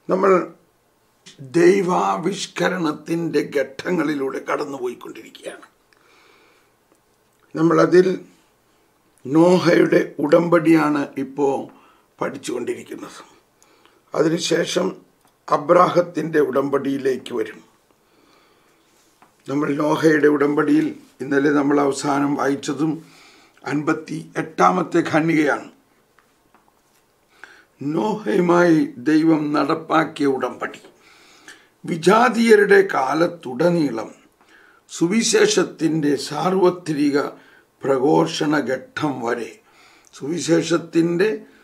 നമ്മൾ ദൈവാവിഷ്കരണത്തിൻ്റെ ഘട്ടങ്ങളിലൂടെ കടന്നുപോയിക്കൊണ്ടിരിക്കുകയാണ് നമ്മളതിൽ നോഹയുടെ ഉടമ്പടിയാണ് ഇപ്പോൾ പഠിച്ചുകൊണ്ടിരിക്കുന്നത് അതിനുശേഷം അബ്രാഹത്തിൻ്റെ ഉടമ്പടിയിലേക്ക് വരും നമ്മൾ നോഹയുടെ ഉടമ്പടിയിൽ ഇന്നലെ നമ്മൾ അവസാനം വായിച്ചതും അൻപത്തി എട്ടാമത്തെ ഖണ്ഡികയാണ് നോഹയുമായി ദൈവം നടപ്പാക്കിയ ഉടമ്പടി വിജാതീയരുടെ കാലത്തുടനീളം സുവിശേഷത്തിൻ്റെ സാർവത്രിക പ്രഘോഷണ ഘട്ടം വരെ സുവിശേഷത്തിൻ്റെ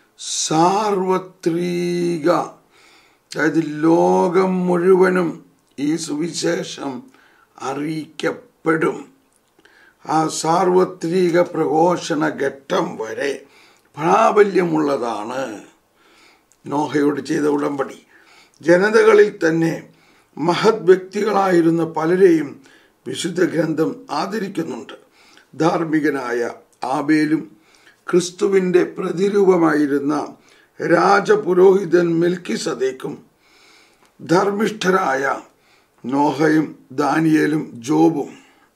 സാർവത്രിക അതായത് ലോകം മുഴുവനും ഈ സുവിശേഷം അറിയിക്കപ്പെടും ആ സാർവത്രിക പ്രഘോഷണ ഘട്ടം വരെ പ്രാബല്യമുള്ളതാണ് നോഹയോട് ചെയ്ത ഉടമ്പടി ജനതകളിൽ തന്നെ മഹത് വ്യക്തികളായിരുന്ന പലരെയും വിശുദ്ധ ഗ്രന്ഥം ആദരിക്കുന്നുണ്ട് ധാർമ്മികനായ ആബേലും ക്രിസ്തുവിൻ്റെ പ്രതിരൂപമായിരുന്ന രാജപുരോഹിതൻ മെൽക്കി സദേക്കും ധർമ്മിഷ്ഠരായ നോഹയും ദാനിയേലും ജോബും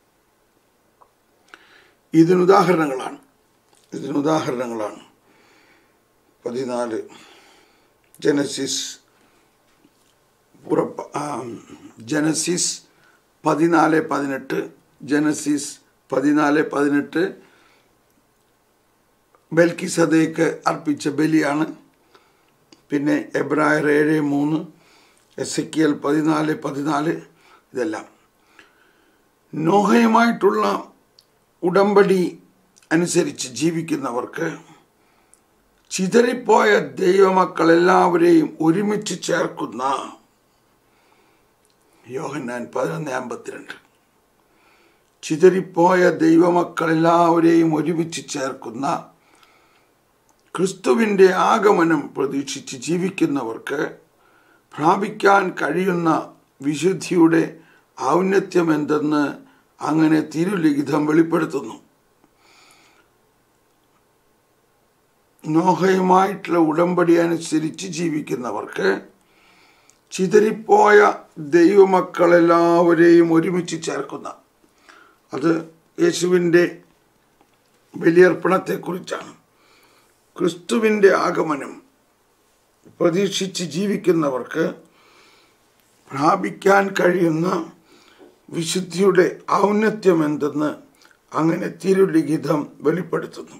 ഇതിനുദാഹരണങ്ങളാണ് ഇതിനുദാഹരണങ്ങളാണ് പതിനാല് ജനസിസ് പുറപ്പ ജനസിസ് പതിനാല് പതിനെട്ട് ജനസിസ് പതിനാല് പതിനെട്ട് ബൽക്കിസതയ്ക്ക് അർപ്പിച്ച ബലിയാണ് പിന്നെ എബ്രായർ ഏഴ് മൂന്ന് എസ് എൽ പതിനാല് പതിനാല് ഇതെല്ലാം നോഹയുമായിട്ടുള്ള ഉടമ്പടി അനുസരിച്ച് ജീവിക്കുന്നവർക്ക് ചിതറിപ്പോയ ദൈവമക്കൾ എല്ലാവരെയും ഒരുമിച്ച് ചേർക്കുന്ന യോഹന്നാൻ പതിനൊന്ന് അമ്പത്തിരണ്ട് ചിതറിപ്പോയ ദൈവമക്കൾ എല്ലാവരെയും ഒരുമിച്ച് ചേർക്കുന്ന ക്രിസ്തുവിൻ്റെ ആഗമനം പ്രതീക്ഷിച്ച് ജീവിക്കുന്നവർക്ക് പ്രാപിക്കാൻ കഴിയുന്ന വിശുദ്ധിയുടെ ഔന്നത്യം എന്തെന്ന് അങ്ങനെ തിരുലിഖിതം വെളിപ്പെടുത്തുന്നു നോഹയുമായിട്ടുള്ള ഉടമ്പടി അനുസരിച്ച് ജീവിക്കുന്നവർക്ക് ചിതറിപ്പോയ ദൈവമക്കളെല്ലാവരെയും ഒരുമിച്ച് ചേർക്കുന്ന അത് യേശുവിൻ്റെ ബലിയർപ്പണത്തെക്കുറിച്ചാണ് ക്രിസ്തുവിൻ്റെ ആഗമനം പ്രതീക്ഷിച്ച് ജീവിക്കുന്നവർക്ക് പ്രാപിക്കാൻ കഴിയുന്ന വിശുദ്ധിയുടെ ഔന്നത്യം എന്തെന്ന് അങ്ങനെ തിരുലിഖിതം വെളിപ്പെടുത്തുന്നു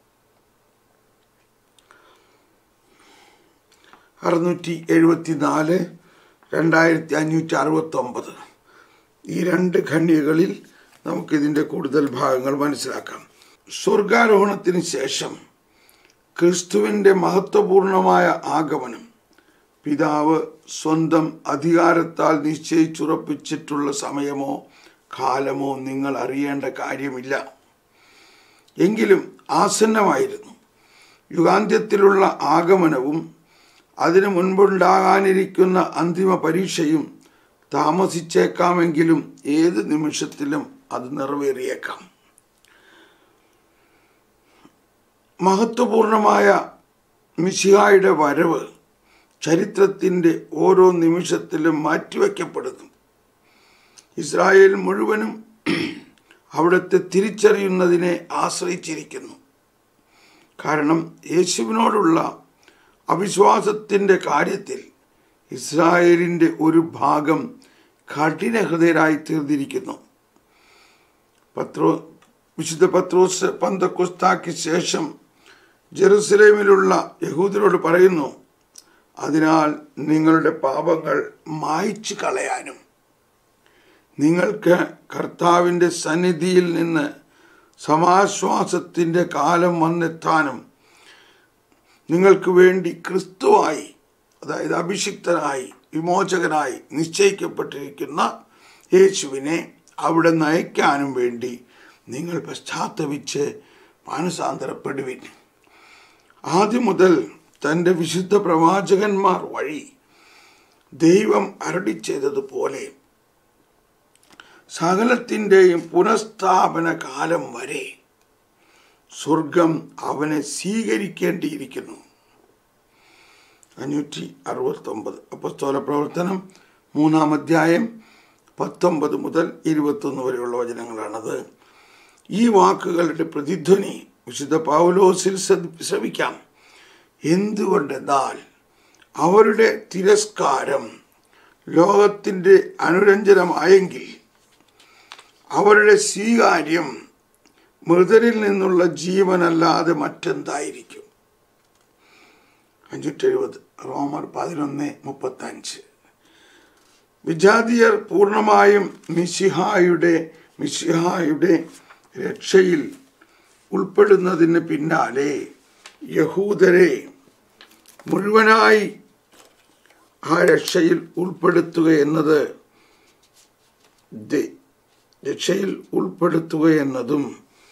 അറുന്നൂറ്റി എഴുപത്തി നാല് രണ്ടായിരത്തി അഞ്ഞൂറ്റി അറുപത്തി ഒമ്പത് ഈ രണ്ട് ഖണ്ഡികകളിൽ നമുക്കിതിൻ്റെ കൂടുതൽ ഭാഗങ്ങൾ മനസ്സിലാക്കാം സ്വർഗാരോഹണത്തിന് ശേഷം ക്രിസ്തുവിൻ്റെ മഹത്വപൂർണമായ ആഗമനം പിതാവ് സ്വന്തം അധികാരത്താൽ നിശ്ചയിച്ചുറപ്പിച്ചിട്ടുള്ള സമയമോ കാലമോ നിങ്ങൾ അറിയേണ്ട കാര്യമില്ല എങ്കിലും ആസന്നമായിരുന്നു യുഗാന്ത്യത്തിലുള്ള ആഗമനവും അതിനു മുൻപുണ്ടാകാനിരിക്കുന്ന അന്തിമ പരീക്ഷയും താമസിച്ചേക്കാമെങ്കിലും ഏത് നിമിഷത്തിലും അത് നിറവേറിയേക്കാം മഹത്വപൂർണമായ മിശിഹായുടെ വരവ് ചരിത്രത്തിൻ്റെ ഓരോ നിമിഷത്തിലും മാറ്റിവെക്കപ്പെടുന്നു ഇസ്രായേൽ മുഴുവനും അവിടുത്തെ തിരിച്ചറിയുന്നതിനെ ആശ്രയിച്ചിരിക്കുന്നു കാരണം യേശുവിനോടുള്ള അവിശ്വാസത്തിൻ്റെ കാര്യത്തിൽ ഇസ്രായേലിൻ്റെ ഒരു ഭാഗം കഠിനഹൃദയരായി തീർന്നിരിക്കുന്നു പത്രോ വിശുദ്ധ പത്രോസ് പന്തക്കുസ്താക്ക് ശേഷം ജെറുസലേമിലുള്ള യഹൂദരോട് പറയുന്നു അതിനാൽ നിങ്ങളുടെ പാപങ്ങൾ മായ്ച്ചു കളയാനും നിങ്ങൾക്ക് കർത്താവിൻ്റെ സന്നിധിയിൽ നിന്ന് സമാശ്വാസത്തിൻ്റെ കാലം വന്നെത്താനും നിങ്ങൾക്ക് വേണ്ടി ക്രിസ്തുവായി അതായത് അഭിഷിക്തനായി വിമോചകനായി നിശ്ചയിക്കപ്പെട്ടിരിക്കുന്ന യേശുവിനെ അവിടെ നയിക്കാനും വേണ്ടി നിങ്ങൾ പശ്ചാത്തപിച്ച് മാനസാന്തരപ്പെടുവിൻ ആദ്യം മുതൽ തൻ്റെ വിശുദ്ധ പ്രവാചകന്മാർ വഴി ദൈവം അരടി ചെയ്തതുപോലെ സകലത്തിൻ്റെയും പുനഃസ്ഥാപന കാലം വരെ സ്വർഗം അവനെ സ്വീകരിക്കേണ്ടിയിരിക്കുന്നു അഞ്ഞൂറ്റി അറുപത്തൊമ്പത് അപ്പസ്തോല പ്രവർത്തനം മൂന്നാം അധ്യായം പത്തൊമ്പത് മുതൽ ഇരുപത്തൊന്ന് വരെയുള്ള വചനങ്ങളാണത് ഈ വാക്കുകളുടെ പ്രതിധ്വനി വിശുദ്ധ പൗലോസിൽ ശ്രദ്ധ- ശ്രവിക്കാം എന്തുകൊണ്ടെന്നാൽ അവരുടെ തിരസ്കാരം ലോകത്തിൻ്റെ അനുരഞ്ജനമായെങ്കിൽ അവരുടെ സ്വീകാര്യം മൃതരിൽ നിന്നുള്ള ജീവനല്ലാതെ മറ്റെന്തായിരിക്കും അഞ്ചുറ്റെഴുപത് റോമർ പതിനൊന്ന് മുപ്പത്തഞ്ച് വിജാതിയർ പൂർണ്ണമായും മിശിഹായുടെ മിശിഹായുടെ രക്ഷയിൽ ഉൾപ്പെടുന്നതിന് പിന്നാലെ യഹൂദരെ മുഴുവനായി ആ രക്ഷയിൽ ഉൾപ്പെടുത്തുക എന്നത് ദ- രക്ഷയിൽ ഉൾപ്പെടുത്തുക എന്നതും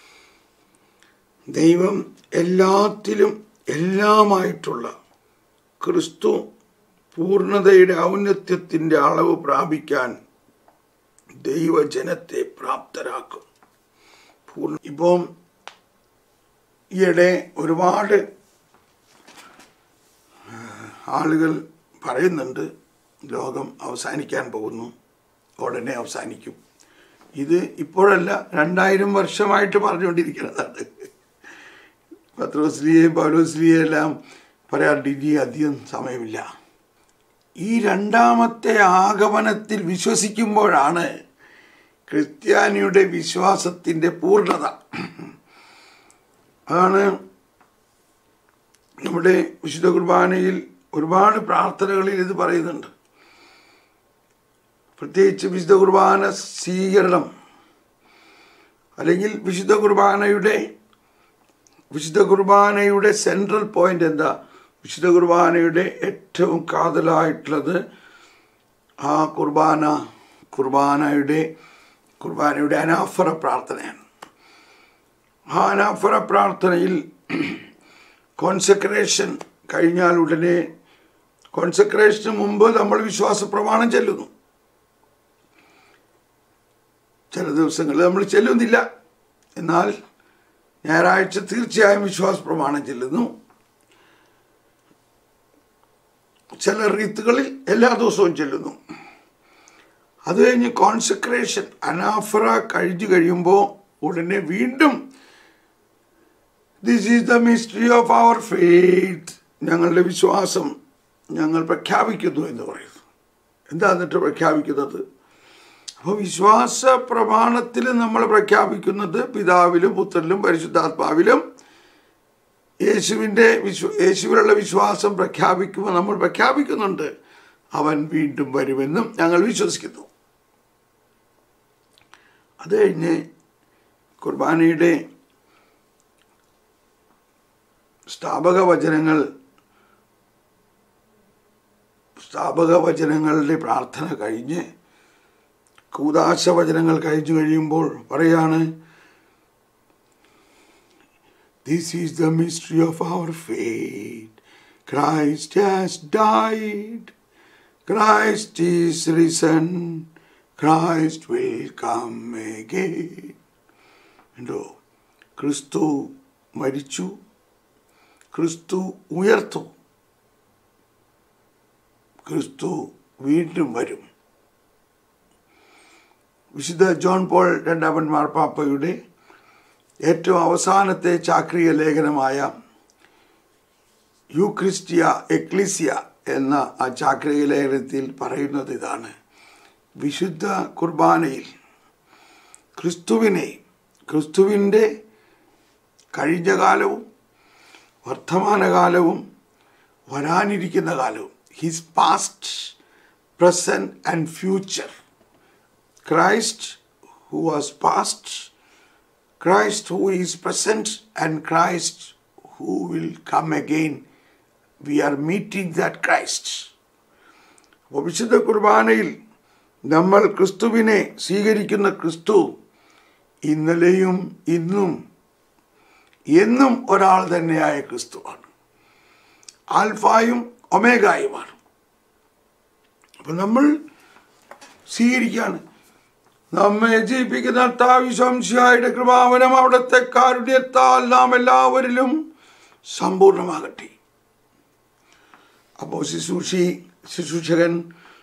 ദൈവം എല്ലാത്തിലും എല്ലാമായിട്ടുള്ള ക്രിസ്തു പൂർണ്ണതയുടെ ഔന്നത്യത്തിൻ്റെ അളവ് പ്രാപിക്കാൻ ദൈവജനത്തെ പ്രാപ്തരാക്കും പൂർണ്ണ ഇപ്പം ഈയിടെ ഒരുപാട് ആ, ആളുകൾ പറയുന്നുണ്ട് ലോകം അവസാനിക്കാൻ പോകുന്നു ഉടനെ അവസാനിക്കും ഇത് ഇപ്പോഴല്ല രണ്ടായിരം വർഷമായിട്ട് പറഞ്ഞുകൊണ്ടിരിക്കുന്നതാണ് പത്രോസ്ലിയെയും പൗലോസ്ലിയെയും എല്ലാം പറയാറുണ്ട് ഇനി അധികം സമയമില്ല ഈ രണ്ടാമത്തെ ആഗമനത്തിൽ വിശ്വസിക്കുമ്പോഴാണ് ക്രിസ്ത്യാനിയുടെ വിശ്വാസത്തിൻ്റെ പൂർണ്ണത അതാണ് നമ്മുടെ വിശുദ്ധ കുർബാനയിൽ ഒരുപാട് പ്രാർത്ഥനകളിൽ ഇത് പറയുന്നുണ്ട് പ്രത്യേകിച്ച് വിശുദ്ധ കുർബാന സ്വീകരണം അല്ലെങ്കിൽ വിശുദ്ധ കുർബാനയുടെ വിശുദ്ധ കുർബാനയുടെ സെൻട്രൽ പോയിന്റ് എന്താ വിശുദ്ധ കുർബാനയുടെ ഏറ്റവും കാതലായിട്ടുള്ളത് ആ കുർബാന കുർബാനയുടെ കുർബാനയുടെ അനാഫറ പ്രാർത്ഥനയാണ് ആ അനാഫറ പ്രാർത്ഥനയിൽ കോൺസെക്രേഷൻ കഴിഞ്ഞാൽ ഉടനെ കോൺസെക്രേഷന് മുമ്പ് നമ്മൾ വിശ്വാസ പ്രമാണം ചെല്ലുന്നു ചില ദിവസങ്ങളിൽ നമ്മൾ ചെല്ലുന്നില്ല എന്നാൽ ഞായറാഴ്ച തീർച്ചയായും വിശ്വാസ പ്രമാണം ചെല്ലുന്നു ചില റീത്തുകളിൽ എല്ലാ ദിവസവും ചെല്ലുന്നു അത് കഴിഞ്ഞ് കോൺസെക്രേഷൻ അനാഫറ കഴിഞ്ഞു കഴിയുമ്പോൾ ഉടനെ വീണ്ടും this is the mystery of our faith ഞങ്ങളുടെ വിശ്വാസം ഞങ്ങൾ പ്രഖ്യാപിക്കുന്നു എന്ന് പറയുന്നു എന്താ എന്നിട്ട് പ്രഖ്യാപിക്കുന്നത് അപ്പോൾ വിശ്വാസ പ്രമാണത്തിൽ നമ്മൾ പ്രഖ്യാപിക്കുന്നത് പിതാവിലും പുത്രനിലും പരിശുദ്ധാത്മാവിലും യേശുവിൻ്റെ വിശ്വ യേശുവിലുള്ള വിശ്വാസം പ്രഖ്യാപിക്കുമ്പോൾ നമ്മൾ പ്രഖ്യാപിക്കുന്നുണ്ട് അവൻ വീണ്ടും വരുമെന്നും ഞങ്ങൾ വിശ്വസിക്കുന്നു അത് കഴിഞ്ഞ് കുർബാനയുടെ സ്ഥാപക വചനങ്ങൾ സ്ഥാപക വചനങ്ങളുടെ പ്രാർത്ഥന കഴിഞ്ഞ് കൂതാശ വചനങ്ങൾ കഴിഞ്ഞു കഴിയുമ്പോൾ പറയാണ് this is the mystery of our faith Christ has died Christ is risen Christ will come again ഉണ്ടോ ക്രിസ്തു മരിച്ചു ക്രിസ്തു ഉയർത്തു ക്രിസ്തു വീണ്ടും വരും വിശുദ്ധ ജോൺ പോൾ രണ്ടാമൻ മാർപ്പാപ്പയുടെ ഏറ്റവും അവസാനത്തെ ചാക്രിക ലേഖനമായ യൂക്രിസ്റ്റിയ എക്ലിസിയ എന്ന ആ ചാക്രിക ലേഖനത്തിൽ പറയുന്നത് ഇതാണ് വിശുദ്ധ കുർബാനയിൽ ക്രിസ്തുവിനെ ക്രിസ്തുവിൻ്റെ കഴിഞ്ഞ കാലവും വർത്തമാനകാലവും വരാനിരിക്കുന്ന കാലവും his past present and future Christ who was past, Christ who is present, and Christ who will come again. We are meeting that Christ. അപ്പോൾ വിശുദ്ധ കുർബാനയിൽ നമ്മൾ ക്രിസ്തുവിനെ സ്വീകരിക്കുന്ന ക്രിസ്തു ഇന്നലെയും ഇന്നും എന്നും ഒരാൾ തന്നെയായ ക്രിസ്തുവാണ് ആൽഫായും ഒമേഗായുമാണ് അപ്പം നമ്മൾ സ്വീകരിക്കുകയാണ് നമ്മെ ജീവിപ്പിക്കുന്ന താവിശംശിയായുടെ കൃപാവനം അവിടുത്തെ കാരുണ്യത്താൽ നാം എല്ലാവരിലും സമ്പൂർണ്ണമാകട്ടെ അപ്പോൾ ശുശ്രൂഷി ശുശ്രൂഷകൻ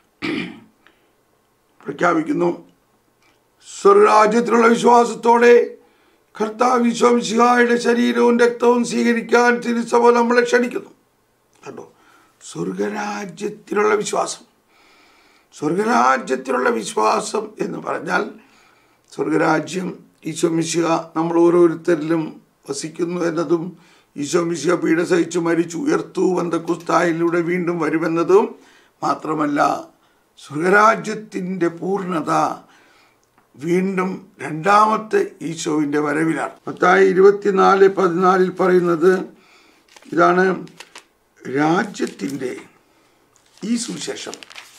പ്രഖ്യാപിക്കുന്നു സ്വർഗരാജ്യത്തിലുള്ള വിശ്വാസത്തോടെ കർത്താവ് വിശ്വംശിഹായുടെ ശരീരവും രക്തവും സ്വീകരിക്കാൻ തിരുസഭ നമ്മളെ ക്ഷണിക്കുന്നു കണ്ടോ സ്വർഗരാജ്യത്തിലുള്ള വിശ്വാസം സ്വർഗരാജ്യത്തിലുള്ള വിശ്വാസം എന്ന് പറഞ്ഞാൽ സ്വർഗരാജ്യം ഈശോമിശിക നമ്മൾ ഓരോരുത്തരിലും വസിക്കുന്നു എന്നതും ഈശോമിശിക പീഡ സഹിച്ചു മരിച്ചു ഉയർത്തു വന്ന കുസ്തായിലൂടെ വീണ്ടും വരുമെന്നതും മാത്രമല്ല സ്വർഗരാജ്യത്തിൻ്റെ പൂർണ്ണത വീണ്ടും രണ്ടാമത്തെ ഈശോവിൻ്റെ വരവിലാണ് പത്തായി ഇരുപത്തിനാല് പതിനാലിൽ പറയുന്നത് ഇതാണ് രാജ്യത്തിൻ്റെ ഈ സുവിശേഷം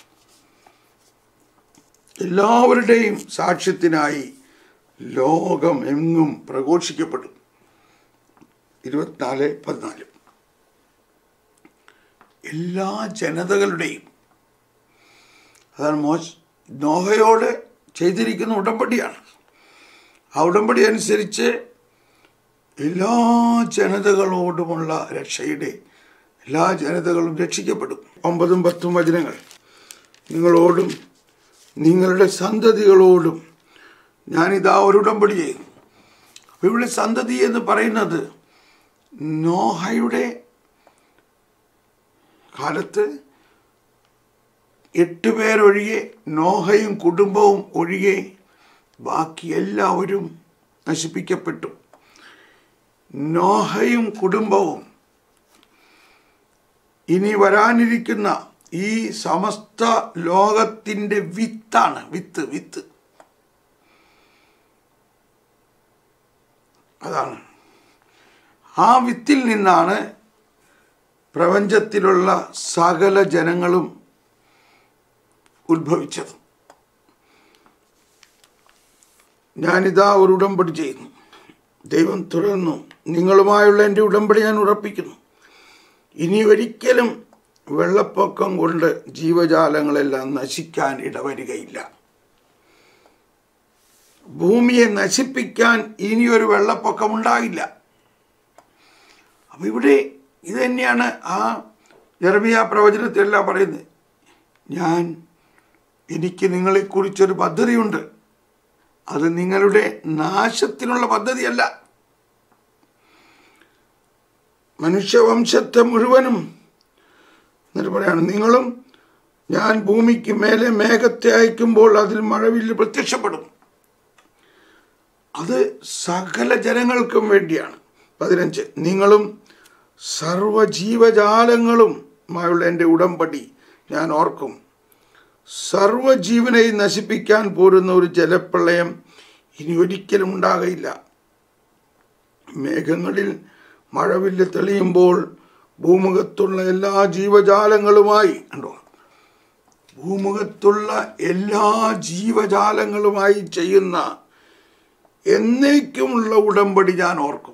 എല്ലാവരുടെയും സാക്ഷ്യത്തിനായി ലോകം എങ്ങും പ്രഘോഷിക്കപ്പെടും ഇരുപത്തിനാല് പതിനാല് എല്ലാ ജനതകളുടെയും അതാണ് മോശ നോഹയോട് ചെയ്തിരിക്കുന്ന ഉടമ്പടിയാണ് ആ ഉടമ്പടി അനുസരിച്ച് എല്ലാ ജനതകളോടുമുള്ള രക്ഷയുടെ എല്ലാ ജനതകളും രക്ഷിക്കപ്പെടും ഒമ്പതും പത്തും വചനങ്ങൾ നിങ്ങളോടും നിങ്ങളുടെ സന്തതികളോടും ഞാനിതാ ഒരു ഉടമ്പടി ചെയ്യുന്നു അപ്പോൾ ഇവിടെ സന്തതി എന്ന് പറയുന്നത് നോഹയുടെ കാലത്ത് എട്ട് പേരൊഴികെ നോഹയും കുടുംബവും ഒഴികെ ബാക്കി എല്ലാവരും നശിപ്പിക്കപ്പെട്ടു നോഹയും കുടുംബവും ഇനി വരാനിരിക്കുന്ന ഈ സമസ്ത ലോകത്തിൻ്റെ വിത്താണ് വിത്ത് വിത്ത് അതാണ് ആ വിത്തിൽ നിന്നാണ് പ്രപഞ്ചത്തിലുള്ള സകല ജനങ്ങളും ഉത്ഭവിച്ചത് ഞാനിതാ ഒരു ഉടമ്പടി ചെയ്യുന്നു ദൈവം തുടർന്നു നിങ്ങളുമായുള്ള എൻ്റെ ഉടമ്പടി ഞാൻ ഉറപ്പിക്കുന്നു ഇനി ഒരിക്കലും വെള്ളപ്പൊക്കം കൊണ്ട് ജീവജാലങ്ങളെല്ലാം നശിക്കാൻ ഇടവരികയില്ല ഭൂമിയെ നശിപ്പിക്കാൻ ഇനിയൊരു വെള്ളപ്പൊക്കം ഉണ്ടാകില്ല അപ്പം ഇവിടെ ഇത് തന്നെയാണ് ആ ജർമിയ പ്രവചനത്തിലെല്ലാം പറയുന്നത് ഞാൻ എനിക്ക് നിങ്ങളെക്കുറിച്ചൊരു പദ്ധതിയുണ്ട് അത് നിങ്ങളുടെ നാശത്തിനുള്ള പദ്ധതിയല്ല മനുഷ്യവംശത്തെ മുഴുവനും എന്നിട്ട് പറയാണ് നിങ്ങളും ഞാൻ ഭൂമിക്ക് മേലെ മേഘത്തെ അയക്കുമ്പോൾ അതിൽ മഴവില്ല് പ്രത്യക്ഷപ്പെടും അത് സകല ജനങ്ങൾക്കും വേണ്ടിയാണ് പതിനഞ്ച് നിങ്ങളും സർവജീവജാലങ്ങളുമായുള്ള എൻ്റെ ഉടമ്പടി ഞാൻ ഓർക്കും സർവജീവനെയും നശിപ്പിക്കാൻ പോരുന്ന ഒരു ജലപ്രളയം ഇനി ഒരിക്കലും ഉണ്ടാകയില്ല മേഘങ്ങളിൽ മഴവില്ല് തെളിയുമ്പോൾ ഭൂമുഖത്തുള്ള എല്ലാ ജീവജാലങ്ങളുമായി കണ്ടോ ഭൂമുഖത്തുള്ള എല്ലാ ജീവജാലങ്ങളുമായി ചെയ്യുന്ന എന്നേക്കുമുള്ള ഉടമ്പടി ഞാൻ ഓർക്കും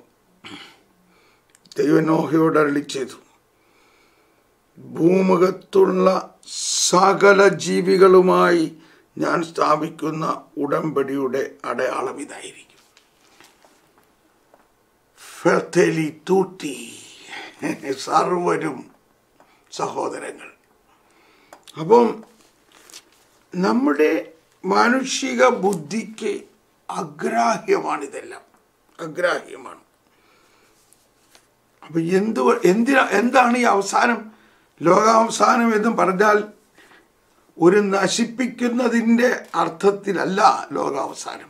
ദൈവനോഹയോട് അരളി ചെയ്തു ഭൂമുഖത്തുള്ള സകല ജീവികളുമായി ഞാൻ സ്ഥാപിക്കുന്ന ഉടമ്പടിയുടെ അടയാളം ഇതായിരിക്കും ഫെർത്തേലി തൂട്ടി സർവരും സഹോദരങ്ങൾ അപ്പം നമ്മുടെ മാനുഷിക ബുദ്ധിക്ക് അഗ്രാഹ്യമാണിതെല്ലാം അഗ്രാഹ്യമാണ് അപ്പം എന്തു എന്തിനാ എന്താണ് ഈ അവസാനം ലോകാവസാനം എന്ന് പറഞ്ഞാൽ ഒരു നശിപ്പിക്കുന്നതിൻ്റെ അർത്ഥത്തിലല്ല ലോകാവസാനം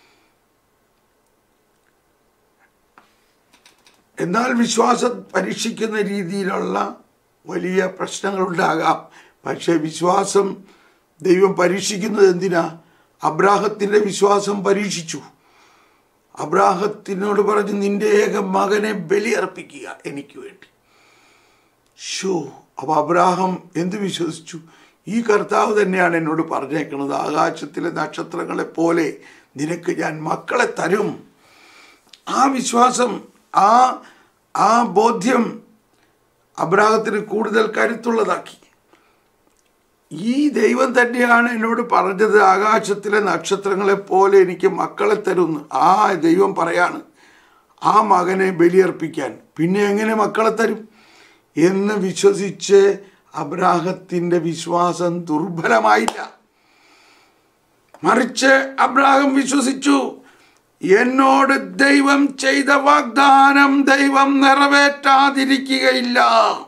എന്നാൽ വിശ്വാസം പരീക്ഷിക്കുന്ന രീതിയിലുള്ള വലിയ പ്രശ്നങ്ങളുണ്ടാകാം പക്ഷേ വിശ്വാസം ദൈവം പരീക്ഷിക്കുന്നത് എന്തിനാ അബ്രാഹത്തിൻ്റെ വിശ്വാസം പരീക്ഷിച്ചു അബ്രാഹത്തിനോട് പറഞ്ഞു നിന്റെ ഏക മകനെ ബലിയർപ്പിക്കുക എനിക്ക് വേണ്ടി ഷോ അപ്പോൾ അബ്രാഹം എന്ത് വിശ്വസിച്ചു ഈ കർത്താവ് തന്നെയാണ് എന്നോട് പറഞ്ഞേക്കുന്നത് ആകാശത്തിലെ നക്ഷത്രങ്ങളെ പോലെ നിനക്ക് ഞാൻ മക്കളെ തരും ആ വിശ്വാസം ആ ആ ബോധ്യം അബ്രാഹത്തിന് കൂടുതൽ കരുത്തുള്ളതാക്കി ഈ ദൈവം തന്നെയാണ് എന്നോട് പറഞ്ഞത് ആകാശത്തിലെ നക്ഷത്രങ്ങളെ പോലെ എനിക്ക് മക്കളെ തരുന്നു ആ ദൈവം പറയാണ് ആ മകനെ ബലിയർപ്പിക്കാൻ പിന്നെ എങ്ങനെ മക്കളെ തരും എന്ന് വിശ്വസിച്ച് അബ്രാഹത്തിൻ്റെ വിശ്വാസം ദുർബലമായില്ല മറിച്ച് അബ്രാഹം വിശ്വസിച്ചു എന്നോട് ദൈവം ചെയ്ത വാഗ്ദാനം ദൈവം നിറവേറ്റാതിരിക്കുകയില്ല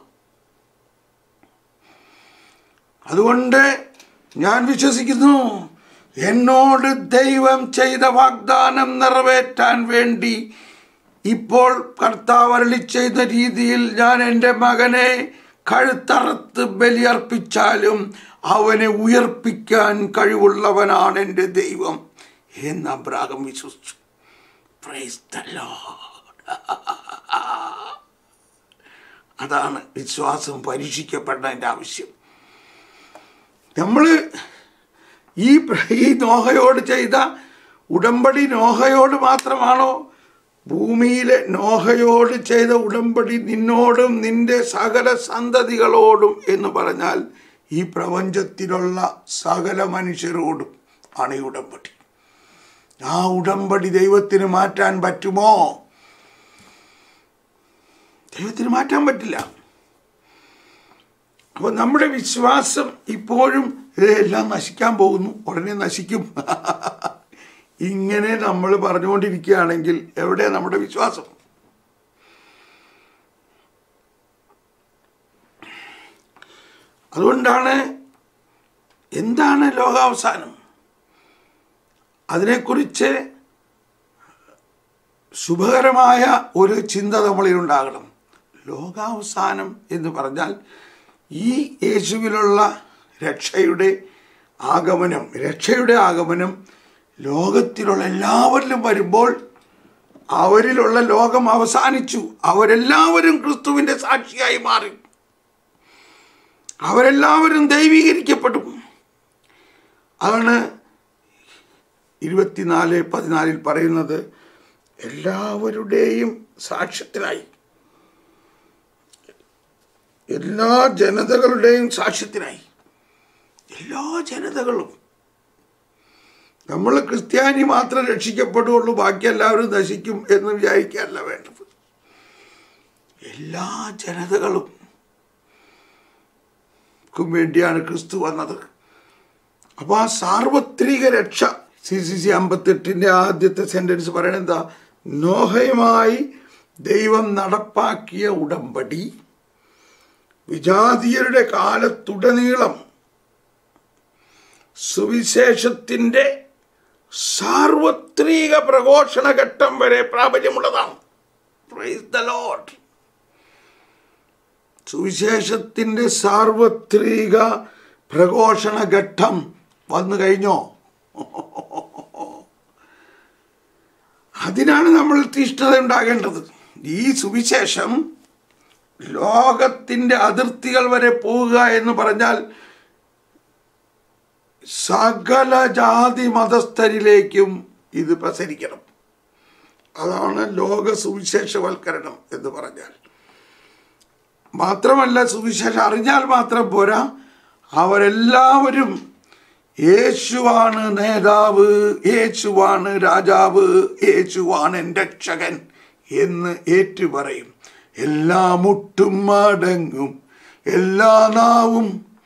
അതുകൊണ്ട് ഞാൻ വിശ്വസിക്കുന്നു എന്നോട് ദൈവം ചെയ്ത വാഗ്ദാനം നിറവേറ്റാൻ വേണ്ടി ഇപ്പോൾ കർത്താവ് അരളി ചെയ്ത രീതിയിൽ ഞാൻ എൻ്റെ മകനെ കഴുത്തറുത്ത് ബലിയർപ്പിച്ചാലും അവനെ ഉയർപ്പിക്കാൻ കഴിവുള്ളവനാണ് എൻ്റെ ദൈവം എന്ന് അബ്രാഹം വിശ്വസിച്ചു Praise the Lord. അതാണ് വിശ്വാസം പരീക്ഷിക്കപ്പെടേണ്ട ആവശ്യം നമ്മൾ ഈ പ്ര- ഈ നോഹയോട് ചെയ്ത ഉടമ്പടി നോഹയോട് മാത്രമാണോ ഭൂമിയിലെ നോഹയോട് ചെയ്ത ഉടമ്പടി നിന്നോടും നിന്റെ സകല സന്തതികളോടും എന്ന് പറഞ്ഞാൽ ഈ പ്രപഞ്ചത്തിലുള്ള സകല മനുഷ്യരോടും ആണ് ഈ ഉടമ്പടി ആ ഉടമ്പടി ദൈവത്തിന് മാറ്റാൻ പറ്റുമോ ദൈവത്തിന് മാറ്റാൻ പറ്റില്ല അപ്പോൾ നമ്മുടെ വിശ്വാസം ഇപ്പോഴും "ഏ, എല്ലാം നശിക്കാൻ പോകുന്നു ഉടനെ നശിക്കും ഇങ്ങനെ നമ്മൾ പറഞ്ഞുകൊണ്ടിരിക്കുകയാണെങ്കിൽ എവിടെ നമ്മുടെ വിശ്വാസം അതുകൊണ്ടാണ് എന്താണ് ലോകാവസാനം അതിനെക്കുറിച്ച് ശുഭകരമായ ഒരു ചിന്ത നമ്മളിൽ ഉണ്ടാകണം ലോകാവസാനം എന്ന് പറഞ്ഞാൽ ഈ യേശുവിലുള്ള രക്ഷയുടെ ആഗമനം രക്ഷയുടെ ആഗമനം ലോകത്തിലുള്ള എല്ലാവരിലും വരുമ്പോൾ അവരിലുള്ള ലോകം അവസാനിച്ചു അവരെല്ലാവരും ക്രിസ്തുവിൻ്റെ സാക്ഷിയായി മാറി അവരെല്ലാവരും ദൈവീകരിക്കപ്പെടും അതാണ് ഇരുപത്തിനാല് പതിനാലിൽ പറയുന്നത് എല്ലാവരുടെയും സാക്ഷ്യത്തിനായി എല്ലാ ജനതകളുടെയും സാക്ഷ്യത്തിനായി എല്ലാ ജനതകളും നമ്മൾ ക്രിസ്ത്യാനി മാത്രം രക്ഷിക്കപ്പെടുകയുള്ളൂ ബാക്കി എല്ലാവരും നശിക്കും എന്ന് വിചാരിക്കുകയല്ല വേണ്ടത് എല്ലാ ജനതകളും ക്കും വേണ്ടിയാണ് ക്രിസ്തു വന്നത് അപ്പോൾ ആ സാർവത്രിക രക്ഷ സി സി സി അമ്പത്തെട്ടിൻ്റെ ആദ്യത്തെ സെൻറ്റൻസ് പറയണത് എന്താ നോഹയുമായി ദൈവം നടപ്പാക്കിയ ഉടമ്പടി വിജാതീയരുടെ കാലത്തുടനീളം സുവിശേഷത്തിൻ്റെ സാർവത്രിക പ്രഘോഷണ ഘട്ടം വരെ പ്രാബല്യമുള്ളതാണ് Praise the Lord. സുവിശേഷത്തിൻ്റെ സാർവത്രിക പ്രഘോഷണ ഘട്ടം വന്നു കഴിഞ്ഞോ അതിനാണ് നമ്മൾ തീഷ്ണത ഉണ്ടാകേണ്ടത് ഈ സുവിശേഷം ലോകത്തിൻ്റെ അതിർത്തികൾ വരെ പോവുക എന്ന് പറഞ്ഞാൽ സകല ജാതി മതസ്ഥരിലേക്കും ഇത് പ്രസരിക്കണം അതാണ് ലോക സുവിശേഷവൽക്കരണം എന്ന് പറഞ്ഞാൽ മാത്രമല്ല സുവിശേഷം അറിഞ്ഞാൽ മാത്രം പോരാ അവരെല്ലാവരും യേശുവാണ് നേതാവ് യേശുവാണ് രാജാവ് യേശുവാണ് എൻ്റെ രക്ഷകൻ എന്ന് ഏറ്റുപറയും എല്ലാ മുട്ടും മടങ്ങും എല്ലാ നാവും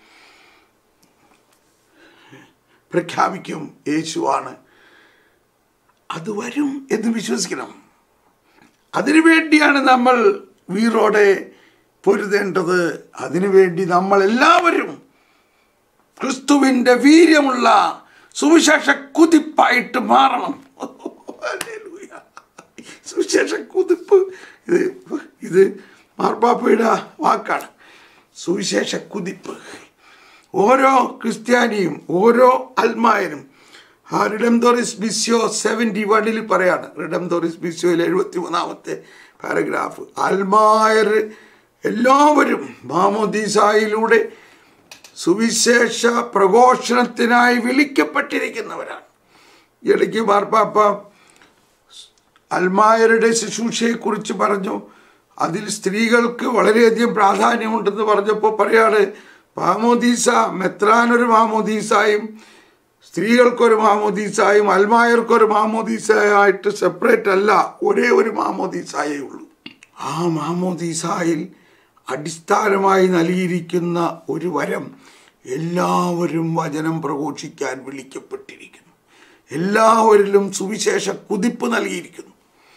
പ്രഖ്യാപിക്കും യേശുവാണ് അത് വരും എന്ന് വിശ്വസിക്കണം അതിനുവേണ്ടിയാണ് നമ്മൾ വീറോടെ പൊരുതേണ്ടത് അതിനുവേണ്ടി നമ്മൾ എല്ലാവരും ക്രിസ്തുവിൻ്റെ വീര്യമുള്ള സുവിശേഷ കുതിപ്പായിട്ട് മാറണം ഹല്ലേലൂയ. സുവിശേഷ കുതിപ്പ് ഇത് ഇത് മാർപ്പാപ്പയുടെ വാക്കാണ് സുവിശേഷ കുതിപ്പ് ഓരോ ക്രിസ്ത്യാനിയും ഓരോ അൽമായനും ആ റിഡംതോറിസ് ബിസ്യോ സെവൻറ്റി വണ്ണിൽ പറയാണ് റിഡംതോറിസ് ബിസ്യോയിൽ എഴുപത്തി മൂന്നാമത്തെ പാരഗ്രാഫ് അൽമായർ എല്ലാവരും മാമോദീസായിലൂടെ സുവിശേഷ പ്രഘോഷണത്തിനായി വിളിക്കപ്പെട്ടിരിക്കുന്നവരാണ് ഇടയ്ക്ക് മാർപ്പാപ്പ അൽമായരുടെ ശുശ്രൂഷയെക്കുറിച്ച് പറഞ്ഞു അതിൽ സ്ത്രീകൾക്ക് വളരെയധികം പ്രാധാന്യമുണ്ടെന്ന് പറഞ്ഞപ്പോൾ പറയാണ് മാമോദീസ മെത്രാനൊരു മാമോദീസായും സ്ത്രീകൾക്കൊരു മാമോദീസായും അൽമായർക്കൊരു മാമോദീസായിട്ട് സെപ്പറേറ്റ് അല്ല ഒരേ ഒരു മാമോദീസായേ ഉള്ളൂ ആ മാമോദീസായിൽ അടിസ്ഥാനമായി നൽകിയിരിക്കുന്ന ഒരു വരം എല്ലാവരും വചനം പ്രഘോഷിക്കാൻ വിളിക്കപ്പെട്ടിരിക്കുന്നു എല്ലാവരിലും സുവിശേഷ കുതിപ്പ് നൽകിയിരിക്കുന്നു